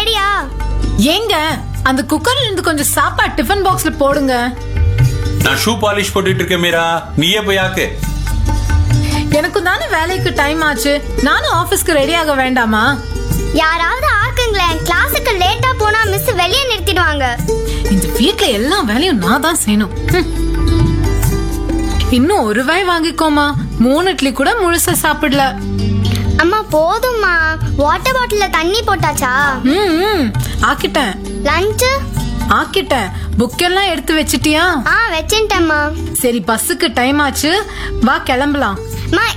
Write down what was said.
ரெடியா ஏங்க அந்த குக்கர்ல இருந்து கொஞ்சம் சாப்பாடு டிஃபன் பாக்ஸ்ல போடுங்க நான் ஷூ பாலிஷ் போட்டுட்டு இருக்கேன் மீரா நீயே போய் ஆக்கு எனக்கு தானே வேலைக்கு டைம் ஆச்சு நானும் ஆபீஸ்க்கு ரெடி ஆக வேண்டாமா யாராவது ஆக்குங்களேன் கிளாஸுக்கு லேட்டா போனா மிஸ் வெளியே நிறுத்திடுவாங்க இந்த வீட்ல எல்லா வேலையும் நான் தான் செய்யணும் ஹம். இன்னும் ஒரு வாய் வாங்கிக்கோமா மூணு இட்லி கூட முழுசா சாப்பிடல அம்மா போதும்மா வாட்டர் பாட்டில்ல தண்ணி போட்டாச்சா ம், ம் ஆக்கிட்டேன் லஞ்சு ஆக்கிட்டேன் புக் எல்லாம் எடுத்து வச்சிட்டியா ஆ வச்சுட்டேம்மா சரி பஸ்ஸுக்கு டைம் ஆச்சு வா கிளம்பலாம் அம்மா